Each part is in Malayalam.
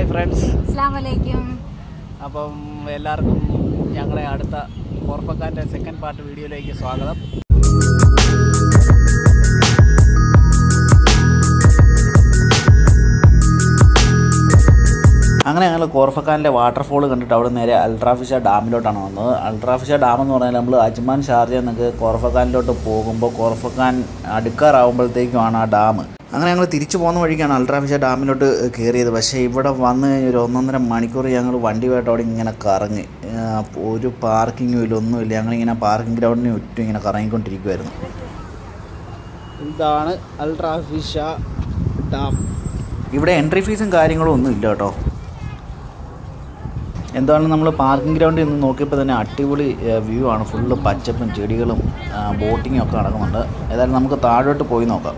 ഹായ് ഫ്രണ്ട്സ് അസ്ലാമലൈക്കും അപ്പം എല്ലാവർക്കും ഞങ്ങളെ അടുത്ത കോർപ്പക്കാൻ്റെ സെക്കൻഡ് പാർട്ട് വീഡിയോയിലേക്ക് സ്വാഗതം അങ്ങനെ ഞങ്ങൾ കോർഫക്കാനിലെ വാട്ടർഫോൾ കണ്ടിട്ട് അവിടെ നേരെ അൾട്രാഫിഷ ഡാമിലോട്ടാണ് വന്നത് അൾട്രാഫിഷ ഡാം എന്ന് പറഞ്ഞാൽ നമ്മൾ അജ്മാൻ ഷാർജ എന്നൊക്കെ കോർഫക്കാനിലോട്ട് പോകുമ്പോൾ കോർഫക്കാൻ അടുക്കാറാവുമ്പോഴത്തേക്കുമാണ് ആ ഡാം അങ്ങനെ ഞങ്ങൾ തിരിച്ചു പോകുന്ന വഴിക്കാണ് അൾട്രാഫിഷ ഡാമിലോട്ട് കയറിയത് പക്ഷേ ഇവിടെ വന്ന് കഴിഞ്ഞ് ഒരു ഒന്നൊന്നര മണിക്കൂർ ഞങ്ങൾ വണ്ടിയുമായിട്ട് അവിടെ ഇങ്ങനെ കറങ്ങി ആ, ഒരു പാർക്കിങ്ങും ഇല്ല ഒന്നുമില്ല ഞങ്ങളിങ്ങനെ പാർക്കിംഗ് ഗ്രൗണ്ടിന് ചുറ്റും ഇങ്ങനെ കറങ്ങിക്കൊണ്ടിരിക്കുമായിരുന്നു ഇതാണ് അൾട്രാഫിഷ ഡാം ഇവിടെ എൻട്രി ഫീസും കാര്യങ്ങളും ഒന്നും ഇല്ല കേട്ടോ എന്താണ് നമ്മൾ പാർക്കിംഗ് ഗ്രൗണ്ടിൽ നിന്ന് നോക്കിയപ്പോൾ തന്നെ അടിപൊളി വ്യൂ ആണ് ഫുള്ള് പച്ചപ്പും ചെടികളും ബോട്ടിങ്ങും ഒക്കെ നടക്കുന്നുണ്ട് ഏതായാലും നമുക്ക് താഴോട്ട് പോയി നോക്കാം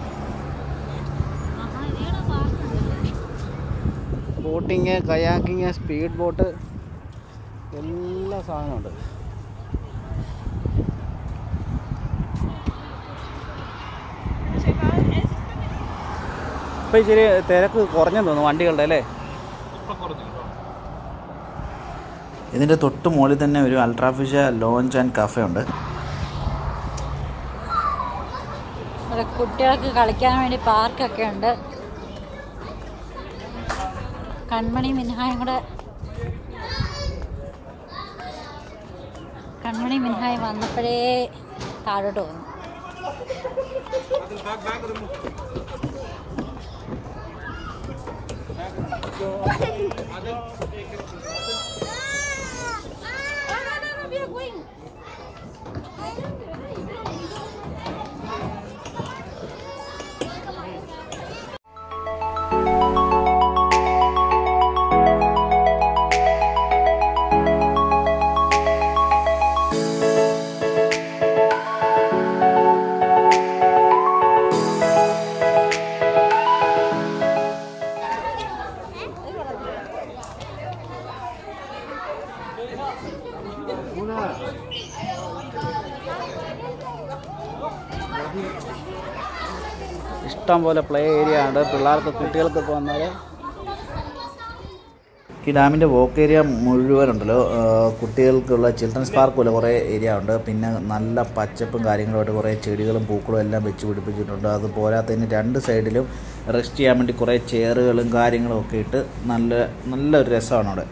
ബോട്ടിങ് കയാക്കിങ് സ്പീഡ് ബോട്ട് എല്ലാ സാധനമുണ്ട് ഇപ്പം ഇച്ചിരി തിരക്ക് കുറഞ്ഞെന്ന് തോന്നുന്നു വണ്ടികളുടെ അല്ലേ ഇതിൻ്റെ തൊട്ട് മുകളിൽ തന്നെ ഒരു അൾട്രാഫിഷ ലോഞ്ച് ആൻഡ് കഫേ ഉണ്ട് ഇവിടെ കുട്ടികൾക്ക് കളിക്കാൻ വേണ്ടി പാർക്കൊക്കെ ഉണ്ട് കൺമണി മിൻഹായും കൂടെ കൺമണി മിൻഹായി വന്നപ്പോഴേ താഴോട്ട് വന്നു ഇഷ്ടം പോലെ പ്ലേ ഏരിയ ഉണ്ട് പിള്ളേർക്ക് കുട്ടികൾക്കൊക്കെ വന്നാൽ ഈ ഡാമിൻ്റെ വോക്ക് ഏരിയ മുഴുവനുണ്ടല്ലോ ആ, കുട്ടികൾക്കുള്ള ചിൽഡ്രൻസ് പാർക്ക് പോലെ കുറേ ഏരിയ ഉണ്ട് പിന്നെ നല്ല പച്ചപ്പും കാര്യങ്ങളുമായിട്ട് കുറേ ചെടികളും പൂക്കളും എല്ലാം വെച്ച് പിടിപ്പിച്ചിട്ടുണ്ട് അത് പോരാത്തതിന് രണ്ട് സൈഡിലും റെസ്റ്റ് ചെയ്യാൻ വേണ്ടി കുറേ ചെയറുകളും കാര്യങ്ങളും ഒക്കെ ഇട്ട് നല്ല നല്ലൊരു രസമാണ് അവിടെ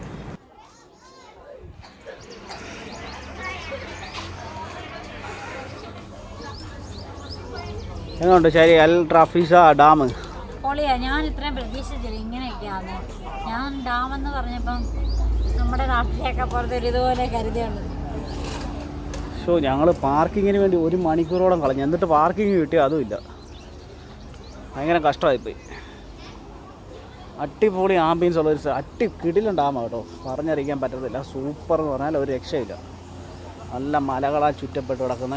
എങ്ങനെയുണ്ട് ശരി അൽ ട്രാഫിസ ഡാം പൊളിയാ ഞാൻ ഇത്രയും പ്രതീക്ഷിച്ചില്ല ഇങ്ങനെയൊക്കെയാണ് ഞാൻ ഡാം എന്ന് പറഞ്ഞപ്പം നമ്മുടെ നാട്ടിലേക്ക് പുറത്ത് ഒരു ഇതുപോലെ കരുതിയുള്ളൂ ഷോ ഞങ്ങൾ പാർക്കിങ്ങിന് വേണ്ടി ഒരു മണിക്കൂറോളം കളഞ്ഞു എന്നിട്ട് പാർക്കിങ് കിട്ടി അതുമില്ല ഭയങ്കര കഷ്ടമായിപ്പോയി അടിപൊളി ആംബിയൻസ് ഉള്ള ഒരു സ്ഥ- അട്ടി കിടിലൻ ഡാമാണ് കേട്ടോ പറഞ്ഞറിയിക്കാൻ പറ്റത്തില്ല സൂപ്പർ എന്ന് പറഞ്ഞാൽ ഒരു രക്ഷയില്ല നല്ല മലകളാ ചുറ്റപ്പെട്ട് കിടക്കുന്ന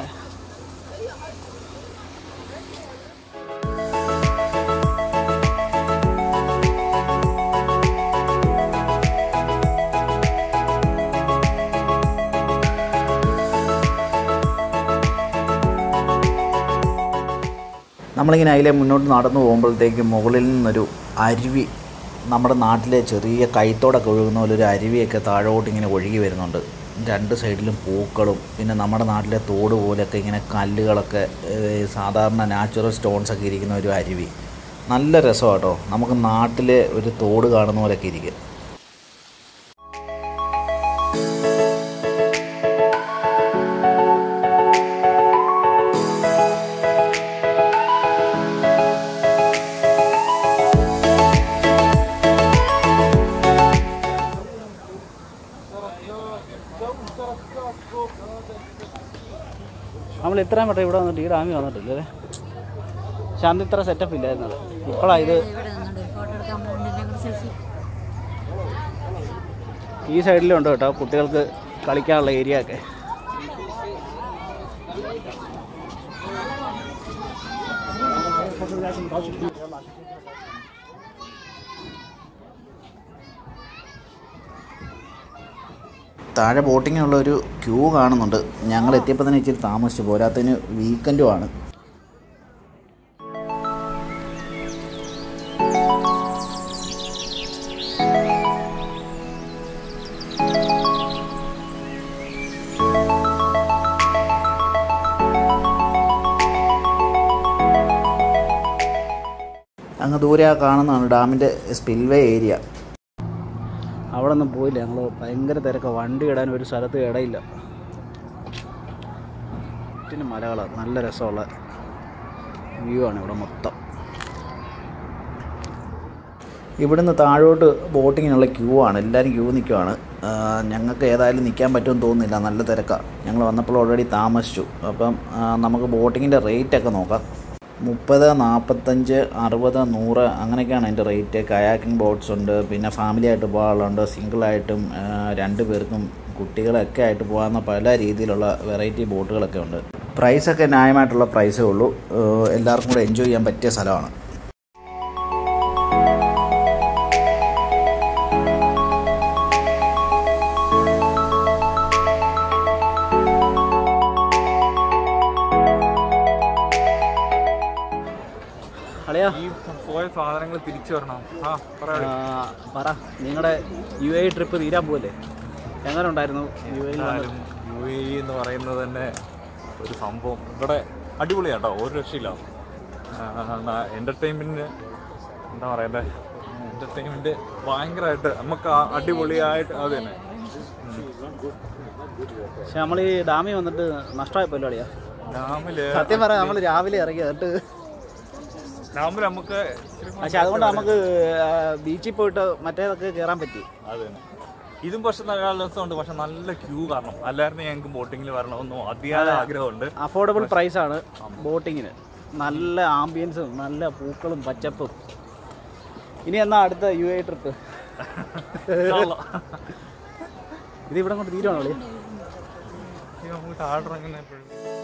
നമ്മളിങ്ങനെ അതിലെ മുന്നോട്ട് നടന്നു പോകുമ്പോഴത്തേക്ക് മുകളിൽ നിന്നൊരു അരുവി നമ്മുടെ നാട്ടിലെ ചെറിയ കൈത്തോടൊക്കെ ഒഴുകുന്ന പോലെ ഒരു അരുവിയൊക്കെ താഴോട്ട് ഇങ്ങനെ ഒഴുകി വരുന്നുണ്ട് രണ്ട് സൈഡിലും പൂക്കളും പിന്നെ നമ്മുടെ നാട്ടിലെ തോട് പോലെയൊക്കെ ഇങ്ങനെ കല്ലുകളൊക്കെ ഏഹ്, സാധാരണ നാച്ചുറൽ സ്റ്റോൺസ് ഒക്കെ ഇരിക്കുന്ന ഒരു അരുവി നല്ല രസമാണ് കേട്ടോ നമുക്ക് നാട്ടിലെ ഒരു തോട് കാണുന്ന പോലെയൊക്കെ ഇരിക്കും നമ്മൾ ഇത്രയും വട്ടം ഇവിടെ വന്നിട്ട് ഈ ഡാമി വന്നിട്ടില്ല അല്ലേ ശാന്തി ഇത്ര സെറ്റപ്പ് ഇല്ലായിരുന്നത് ഇപ്പോഴാണ് ഇത് ഇവിടെ നിന്നുണ്ട് ഫോട്ടോ എടുക്കാൻ പോകുന്നുണ്ട് സെൽഫി ഈ സൈഡിലും ഉണ്ട് കേട്ടോ കുട്ടികൾക്ക് കളിക്കാനുള്ള ഏരിയ ഒക്കെ താഴെ ബോട്ടിങ്ങിനുള്ള ഒരു ക്യൂ കാണുന്നുണ്ട് ഞങ്ങൾ എത്തിയപ്പോൾ തന്നെ ഇച്ചിരി താമസിച്ചു പോരാത്തതിന് വീക്കെൻഡും ആണ് അങ്ങ് ദൂരെ ആ കാണുന്നതാണ് ഡാമിൻ്റെ സ്പിൽവേ ഏരിയ അവിടെ ഒന്നും പോയില്ല ഞങ്ങൾ ഭയങ്കര തിരക്കാണ് വണ്ടി ഇടാൻ ഒരു സ്ഥലത്ത് ഇടയില്ല ചുറ്റിന് മലകളാണ് നല്ല രസമുള്ള വ്യൂ ആണ് ഇവിടെ മൊത്തം ഇവിടുന്ന് താഴോട്ട് ബോട്ടിങ്ങിനുള്ള ക്യൂ ആണ് എല്ലാവരും ക്യൂ നിൽക്കുവാണ് ഞങ്ങൾക്ക് ഏതായാലും നിൽക്കാൻ പറ്റുമെന്ന് തോന്നുന്നില്ല നല്ല തിരക്കാണ് ഞങ്ങൾ വന്നപ്പോൾ ഓൾറെഡി താമസിച്ചു അപ്പം ആ, നമുക്ക് ബോട്ടിങ്ങിൻ്റെ റേറ്റൊക്കെ നോക്കാം മുപ്പത് നാൽപ്പത്തഞ്ച് അറുപത് നൂറ് അങ്ങനെയൊക്കെയാണ് അതിൻ്റെ റേറ്റ് കയാക്കിംഗ് ബോട്ട്സ് ഉണ്ട് പിന്നെ ഫാമിലി ആയിട്ട് പോകാനുണ്ട് സിംഗിളായിട്ടും രണ്ട് പേർക്കും കുട്ടികളൊക്കെ ആയിട്ട് പോകാവുന്ന പല രീതിയിലുള്ള വെറൈറ്റി ബോട്ടുകളൊക്കെ ഉണ്ട് പ്രൈസൊക്കെ ന്യായമായിട്ടുള്ള പ്രൈസേ ഉള്ളൂ ഏഹ് എല്ലാവർക്കും കൂടെ എൻജോയ് ചെയ്യാൻ പറ്റിയ സ്ഥലമാണ് അളിയാ ഈ പോയ സാധനങ്ങൾ തിരിച്ചു വരണം ആ പറയാം പറ നിങ്ങളുടെ യു എ ട്രിപ്പ് തീരാൻ പോലെ എങ്ങനെ ഉണ്ടായിരുന്നു യു എയിൽ യു എ എന്ന് പറയുന്നത് തന്നെ ഒരു സംഭവം ഇവിടെ അടിപൊളിയാട്ടോ ഒരു രക്ഷയില്ല എൻ്റർടൈൻമെൻറ്റിന് എന്താ പറയണ്ടേ എൻ്റർടൈൻമെൻറ്റ് ഭയങ്കരമായിട്ട് നമുക്ക് ആ അടിപൊളിയായിട്ട് അത് തന്നെ പക്ഷെ നമ്മൾ ഈ ഡാമിൽ വന്നിട്ട് നഷ്ടമായപ്പോല്ലോ അളിയാ ഡാമില് സത്യം പറയാം നമ്മൾ രാവിലെ ഇറങ്ങി എന്നിട്ട് ഡാമിൽ നമുക്ക് ഇച്ചിരി കൂടി പക്ഷെ അതുകൊണ്ട് നമുക്ക് ബീച്ചിൽ പോയിട്ട് മറ്റേതൊക്കെ കയറാൻ പറ്റി അത് തന്നെ ഇതും പക്ഷെ നല്ല രസമുണ്ട് പക്ഷെ നല്ല ക്യൂ കാരണം അല്ലായിരുന്നു ഞങ്ങൾക്ക് ബോട്ടിങ്ങിൽ വരണമെന്നോ അതിയായ ആഗ്രഹമുണ്ട് അഫോർഡബിൾ പ്രൈസ് ആണ് ബോട്ടിങ്ങിന് നല്ല ആംബിയൻസും നല്ല പൂക്കളും പച്ചപ്പും ഇനി എന്നാ അടുത്ത യു എ ട്രിപ്പ് ഇത് ഇവിടെ കൊണ്ട് തീരുവാണോ അളിയാ ഇനി നമുക്ക് താഴെ ഇറങ്ങുന്ന എപ്പോഴും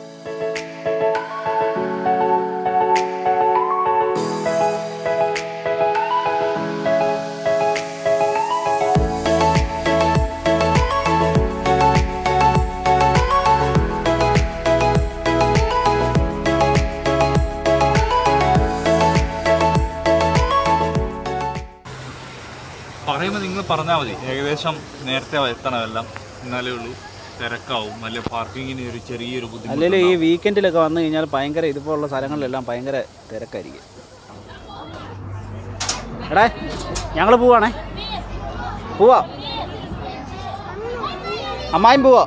പറയുമ്പോൾ നിങ്ങൾ പറഞ്ഞാൽ മതി ഏകദേശം നേരത്തെ എത്തണമെല്ലാം എന്നാലേ ഉള്ളൂ തിരക്കാവും അല്ലെ പാർക്കിങ്ങിന് ഒരു ചെറിയൊരു ബുദ്ധിമുട്ട് അല്ലെങ്കിൽ ഈ വീക്കെൻഡിലൊക്കെ വന്നു കഴിഞ്ഞാൽ ഭയങ്കര ഇതുപോലുള്ള സ്ഥലങ്ങളിലെല്ലാം ഭയങ്കര തിരക്കായിരിക്കും എടേ ഞങ്ങൾ പോവാണേ പോവാ അമ്മായും പോവാ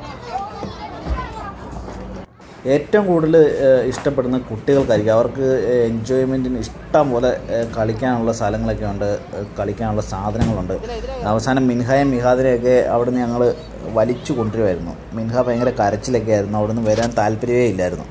ഏറ്റവും കൂടുതൽ ഇഷ്ടപ്പെടുന്ന കുട്ടികൾക്കായിരിക്കും അവർക്ക് എൻജോയ്മെൻറ്റിന് ഇഷ്ടം പോലെ ഏഹ്, കളിക്കാനുള്ള സ്ഥലങ്ങളൊക്കെ ഉണ്ട് ഏഹ്, കളിക്കാനുള്ള സാധനങ്ങളുണ്ട് അവസാനം മിൻഹയും മിഹാദിനെയൊക്കെ അവിടുന്ന് ഞങ്ങൾ വലിച്ചു കൊണ്ടുവരുമായിരുന്നു മിൻഹ ഭയങ്കര കരച്ചിലൊക്കെ ആയിരുന്നു അവിടുന്ന് വരാൻ താല്പര്യമേ ഇല്ലായിരുന്നു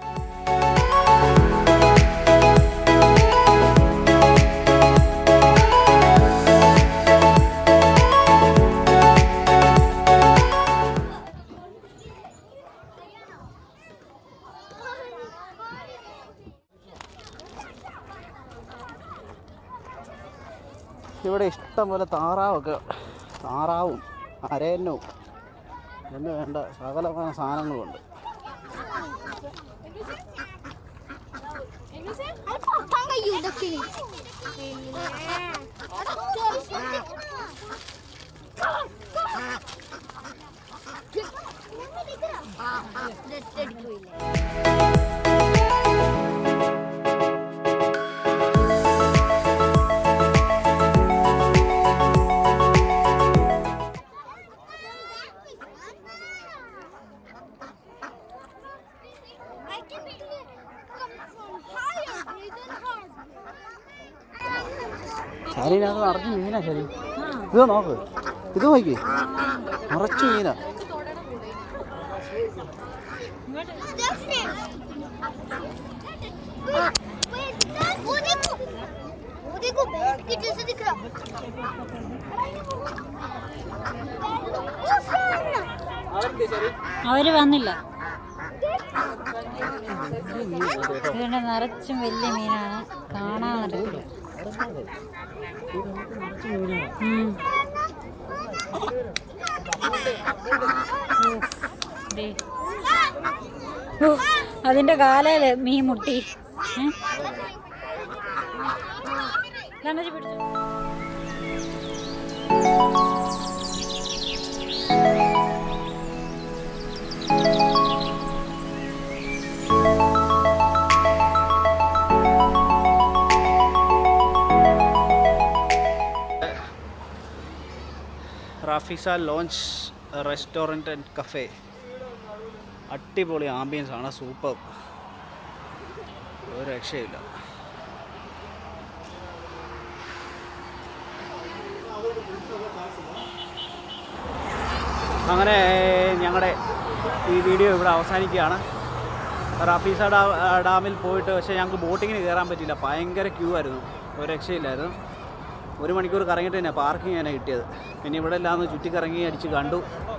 ഇവിടെ ഇഷ്ടം പോലെ താറാവൊക്കെ താറാവും അരയന്നവും എന്ന് വേണ്ട സകലമായ സാധനങ്ങളുമുണ്ട് Tangga yudak ini. I can come from higher than hard. ശരീരത്ത് നിറച്ച് മീനാ ശരി ഇത് നോക്ക് ഇത് നോക്കി നിറച്ച് മീനാ Different. Wait, वो देखो वो देखो बैट के जैसे दिख रहा वो सामने അവര് വന്നില്ല ഇതിന്റെ നിറച്ചും വലിയ മീനാണ് കാണാൻ നടക്കില്ല ഉം. ഉഫ്, ദേ. ഉഫ്, അതിന്റെ കാലയില് മീൻ മുട്ടി ഏ? ഇതാണോ ഇത് പിടിച്ചോ? Rafisa lounge restaurant and cafe അടിപൊളി ആംബിയൻസ് ആണ് സൂപ്പർ ഒരു രക്ഷയില്ല അങ്ങനെ ഞങ്ങളുടെ ഈ വീഡിയോ ഇവിടെ അവസാനിക്കുകയാണ് റാഫീസ ഡാ ഡാമിൽ പോയിട്ട് പക്ഷേ ഞങ്ങൾക്ക് ബോട്ടിങ്ങിന് കയറാൻ പറ്റിയില്ല ഭയങ്കര ക്യൂ ആയിരുന്നു ഒരു രക്ഷയില്ലായിരുന്നു ഒരു മണിക്കൂർ കറങ്ങിയിട്ട് തന്നെ പാർക്കിംഗ് തന്നെ കിട്ടിയത് പിന്നെ ഇവിടെ എല്ലാം ഒന്ന് ചുറ്റിക്കറങ്ങി അടിച്ച് കണ്ടു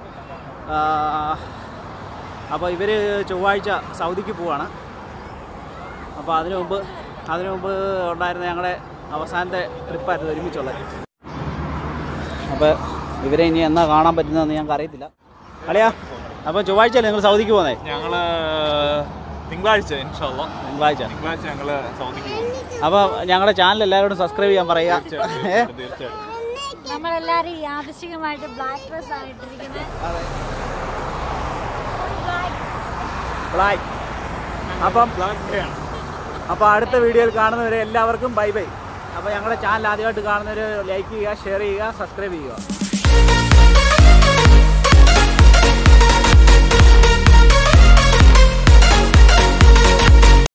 അപ്പോൾ ഇവർ ചൊവ്വാഴ്ച സൗദിക്ക് പോവാണ് അപ്പോൾ അതിനു മുമ്പ് അതിനു മുമ്പ് ഉണ്ടായിരുന്ന ഞങ്ങളുടെ അവസാനത്തെ ട്രിപ്പായിരുന്നു ഒരുമിച്ചുള്ളത് അപ്പോൾ ഇവരെ ഇനി എന്നാ കാണാൻ പറ്റുന്നതെന്ന് ഞങ്ങൾക്ക് അറിയത്തില്ല അളിയാ അപ്പോൾ ചൊവ്വാഴ്ചയല്ലേ നിങ്ങൾ സൗദിക്ക് പോകുന്നേ ഞങ്ങള് തിങ്കളാഴ്ച ഇൻഷാല്ല തിങ്കളാഴ്ച തിങ്കളാഴ്ച ഞങ്ങള് സൗദിക്ക് പോകും അപ്പോൾ ഞങ്ങളുടെ ചാനൽ എല്ലാവരോടും സബ്സ്ക്രൈബ് ചെയ്യാൻ പറയുക ഏ? തീർച്ചയായിട്ടും നമ്മളെല്ലാരും യാദൃശികമായിട്ട് ബ്ലാക്ക് ഡ്രസ് ആണ് ഇട്ടിരിക്കുന്നത് ബ്ലാക്ക് അപ്പം അപ്പോൾ അടുത്ത വീഡിയോയിൽ കാണുന്നവരെ എല്ലാവർക്കും ബൈ ബൈ അപ്പോൾ ഞങ്ങളുടെ ചാനൽ ആദ്യമായിട്ട് കാണുന്നവർ ലൈക്ക് ചെയ്യുക ഷെയർ ചെയ്യുക സബ്സ്ക്രൈബ് ചെയ്യുക